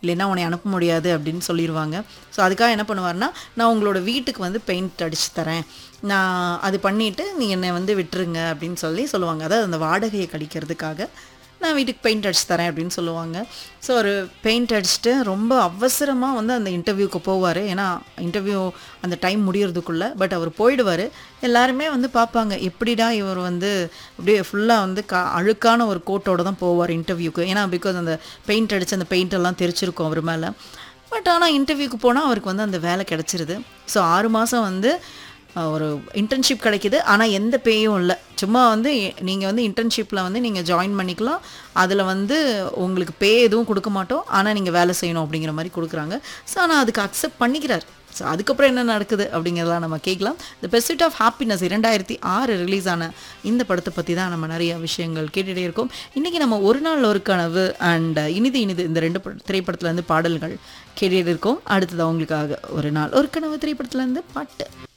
இல்லைன்னா உன்னை அனுப்ப முடியாது அப்படின்னு சொல்லிடுவாங்க ஸோ அதுக்காக என்ன பண்ணுவார்னா நான் உங்களோட வீட்டுக்கு வந்து பெயிண்ட் அடிச்சு தரேன் நான் அது பண்ணிவிட்டு நீ என்னை வந்து விட்டுருங்க அப்படின்னு சொல்லி சொல்லுவாங்க அதாவது அந்த வாடகையை கழிக்கிறதுக்காக நான் வீட்டுக்கு பெயிண்ட் அடிச்சு தரேன் அப்படின்னு சொல்லுவாங்க ஸோ ஒரு பெயிண்ட் அடிச்சுட்டு ரொம்ப அவசரமாக வந்து அந்த இன்டர்வியூக்கு போவார் ஏன்னா இன்டர்வியூ அந்த டைம் முடியறதுக்குள்ளே பட் அவர் போயிடுவார் எல்லாருமே வந்து பார்ப்பாங்க எப்படிடா இவர் வந்து அப்படியே ஃபுல்லாக வந்து கா அழுக்கான ஒரு கோட்டோட தான் போவார் இன்டர்வியூக்கு ஏன்னா பிகாஸ் அந்த பெயிண்ட் அடித்து அந்த பெயிண்ட் எல்லாம் தெரிச்சிருக்கும் அவர் மேலே பட் ஆனால் இன்டர்வியூக்கு போனால் அவருக்கு வந்து அந்த வேலை கிடச்சிருது ஸோ ஆறு மாதம் வந்து அஹ், ஒரு இன்டர்ன்ஷிப் கிடைக்குது ஆனால் எந்த பேயும் இல்லை சும்மா வந்து நீங்கள் வந்து இன்டர்ன்ஷிப்பில் வந்து நீங்கள் ஜாயின் பண்ணிக்கலாம் அதில் வந்து உங்களுக்கு பே எதுவும் கொடுக்க மாட்டோம் ஆனால் நீங்கள் வேலை செய்யணும் அப்படிங்கிற மாதிரி கொடுக்குறாங்க ஸோ ஆனால் அதுக்கு அக்செப்ட் பண்ணிக்கிறார் ஸோ அதுக்கப்புறம் என்ன நடக்குது அப்படிங்கிறதெல்லாம் நம்ம கேட்கலாம் த பெர்சிட் ஆஃப் ஹாப்பினஸ் இரண்டாயிரத்தி ஆறு ரிலீஸ் ஆன இந்த படத்தை பற்றி தான் நம்ம நிறைய விஷயங்கள் கேட்டுகிட்டே இருக்கோம் இன்றைக்கி நம்ம ஒரு நாள் ஒரு கனவு அண்ட் இனிது இனிது இந்த ரெண்டு பட- திரைப்படத்துல இருந்து பாடல்கள் கேட்டுகிட்டு இருக்கோம் அடுத்தது அவங்களுக்காக ஒரு நாள் ஒரு கனவு திரைப்படத்துல இருந்து பாட்டு